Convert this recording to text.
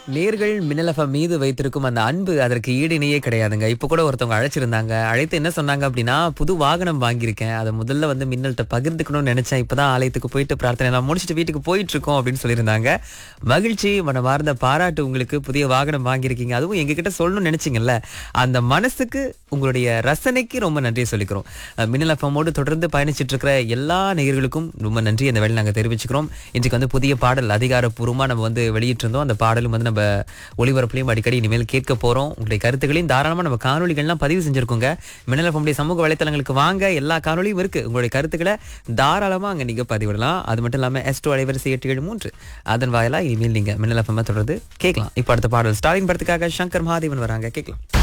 நேர்கள் மின்னலஃபம் மீது வைத்திருக்கும் அந்த அன்பு அதற்கு ஈடு இணையே கிடையாதுங்க இப்போ கூட ஒருத்தவங்க அழைச்சிருந்தாங்க அழைத்து என்ன சொன்னாங்க அப்படின்னா புது வாகனம் வாங்கியிருக்கேன் அதை முதல்ல வந்து மின்னல்கிட்ட பகிர்ந்துக்கணும்னு நினைச்சேன் இப்பதான் ஆலயத்துக்கு போயிட்டு பிரார்த்தனை எல்லாம் முடிச்சுட்டு வீட்டுக்கு போயிட்டு இருக்கோம் அப்படின்னு சொல்லியிருந்தாங்க மகிழ்ச்சி மனமார்ந்த பாராட்டு உங்களுக்கு புதிய வாகனம் வாங்கியிருக்கீங்க அதுவும் எங்ககிட்ட சொல்லணும்னு நினைச்சீங்கல்ல அந்த மனசுக்கு உங்களுடைய ரசனைக்கு ரொம்ப நன்றியை சொல்லிக்கிறோம் அஹ் மின்னல் எஃப்எம்மோடு தொடர்ந்து பயணிச்சிட்டு இருக்கிற எல்லா நேயர்களுக்கும் ரொம்ப நன்றி அந்த வேலை நாங்கள் தெரிவிச்சுக்கிறோம் இன்றைக்கு வந்து புதிய பாடல் அதிகாரப்பூர்வமாக நம்ம வந்து வெளியிட்டிருந்தோம் அந்த பாடலும் வந்து நம்ம ஒளிபரப்புலையும் அடிக்கடி இனிமேல் கேட்க போகிறோம் உங்களுடைய கருத்துக்களையும் தாராளமாக நம்ம காணொலிகள்லாம் பதிவு செஞ்சுருக்கோங்க மின்னல் எஃப்எம்முடைய சமூக வலைத்தளங்களுக்கு வாங்க எல்லா காணொலியும் இருக்குது உங்களுடைய கருத்துக்களை தாராளமாக அங்கே நீங்கள் பதிவிடலாம் அது மட்டும் இல்லாமல் எஸ்டோ அலைவரிசை எட்டு ஏழு மூன்று அதன் வாயிலாக இனிமேல் நீங்கள் மின்னல் எஃப்எம் தொடர்ந்து கேட்கலாம் இப்போ அடுத்த பாடல் ஸ்டாலின் படத்துக்காக சங்கர் மகாதேவன் வராங்க கேட்கலாம்